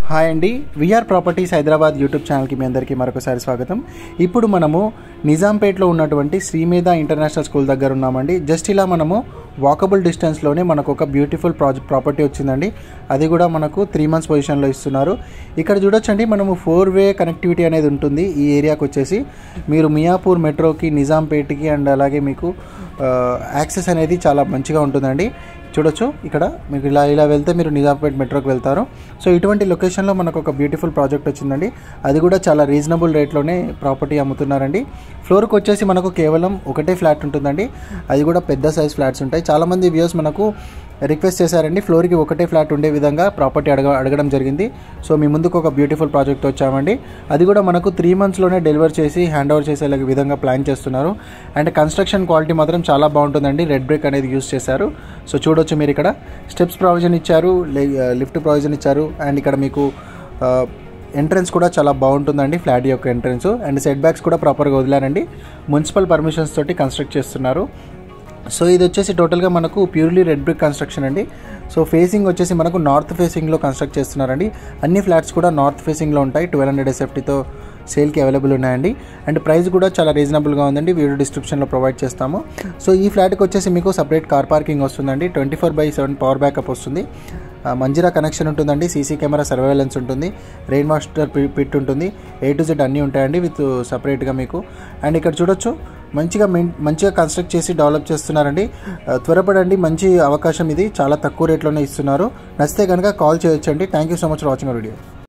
hi అండి VR properties Hyderabad YouTube ఛానల్కి మీ అందరికీ మరొకసారి స్వాగతం ఇప్పుడు మనము నిజాంపేట్లో ఉన్నటువంటి శ్రీమేధ ఇంటర్నేషనల్ స్కూల్ దగ్గర ఉన్నామండి జస్ట్ ఇలా మనము వాకబుల్ డిస్టెన్స్లోనే మనకు ఒక బ్యూటిఫుల్ ప్రాజెక్ట్ ప్రాపర్టీ వచ్చిందండి అది కూడా మనకు త్రీ మంత్స్ పొజిషన్లో ఇస్తున్నారు ఇక్కడ చూడొచ్చండి మనము ఫోర్ వే కనెక్టివిటీ అనేది ఉంటుంది ఈ ఏరియాకి వచ్చేసి మీరు మియాపూర్ మెట్రోకి నిజాంపేట్కి అండ్ అలాగే మీకు యాక్సెస్ అనేది చాలా మంచిగా ఉంటుందండి చూడొచ్చు ఇక్కడ మీకు ఇలా ఇలా వెళ్తే మీరు నిజాంపేట్ మెట్రోకి వెళ్తారు సో ఇటువంటి లొకేషన్లో మనకు ఒక బ్యూటిఫుల్ ప్రాజెక్ట్ వచ్చిందండి అది కూడా చాలా రీజనబుల్ రేట్లోనే ప్రాపర్టీ అమ్ముతున్నారండి ఫ్లోర్కి వచ్చేసి మనకు కేవలం ఒకటే ఫ్లాట్ ఉంటుందండి అది కూడా పెద్ద సైజ్ ఫ్లాట్స్ ఉంటాయి చాలామంది వ్యూస్ మనకు రిక్వెస్ట్ చేశారండి ఫ్లోర్కి ఒకటే ఫ్లాట్ ఉండే విధంగా ప్రాపర్టీ అడగ అడగడం జరిగింది సో మీ ముందుకు ఒక బ్యూటిఫుల్ ప్రాజెక్ట్ వచ్చామండి అది కూడా మనకు త్రీ మంత్స్లోనే డెలివర్ చేసి హ్యాండ్ ఓవర్ చేసే విధంగా ప్లాన్ చేస్తున్నారు అండ్ కన్స్ట్రక్షన్ క్వాలిటీ మాత్రం చాలా బాగుంటుందండి రెడ్ బ్రిక్ అనేది యూస్ చేశారు సో చూడొచ్చు మీరు ఇక్కడ స్టెప్స్ ప్రావిజన్ ఇచ్చారు లిఫ్ట్ ప్రావిజన్ ఇచ్చారు అండ్ ఇక్కడ మీకు ఎంట్రన్స్ కూడా చాలా బాగుంటుందండి ఫ్లాట్ యొక్క ఎంట్రన్స్ అండ్ సెట్ బ్యాక్స్ కూడా ప్రాపర్గా వదిలారండి మున్సిపల్ పర్మిషన్స్ తోటి కన్స్ట్రక్ట్ చేస్తున్నారు సో ఇది వచ్చేసి టోటల్గా మనకు ప్యూర్లీ రెడ్ బ్రిక్ కన్స్ట్రక్షన్ అండి సో ఫేసింగ్ వచ్చేసి మనకు నార్త్ ఫేసింగ్లో కన్స్ట్రక్ట్ చేస్తున్నారండి అన్ని ఫ్లాట్స్ కూడా నార్త్ ఫేసింగ్లో ఉంటాయి ట్వెల్వ్ హండ్రెడ్ ఎస్ఎఫ్టీతో సేల్కి అవైలబుల్ ఉన్నాయండి అండ్ ప్రైస్ కూడా చాలా రీజనబుల్గా ఉందండి వీడియో డిస్క్రిప్షన్లో ప్రొవైడ్ చేస్తాము సో ఈ ఫ్లాట్కి వచ్చేసి మీకు సపరేట్ కార్ పార్కింగ్ వస్తుందండి twenty four by seven power backup వస్తుంది మంజిరా కనెక్షన్ ఉంటుందండి సీసీ కెమెరా సర్వేలెన్స్ ఉంటుంది రెయిన్ వాటర్ పిట్ ఉంటుంది ఏ టు జెడ్ అన్నీ ఉంటాయండి విత్ సపరేట్గా మీకు అండ్ ఇక్కడ చూడొచ్చు మంచిగా మెయిన్ మంచిగా కన్స్ట్రక్ట్ చేసి డెవలప్ చేస్తున్నారండి త్వరపడండి మంచి అవకాశం ఇది చాలా తక్కువ రేట్లోనే ఇస్తున్నారు నచ్చితే కనుక కాల్ చేయొచ్చండి thank you so much for watching video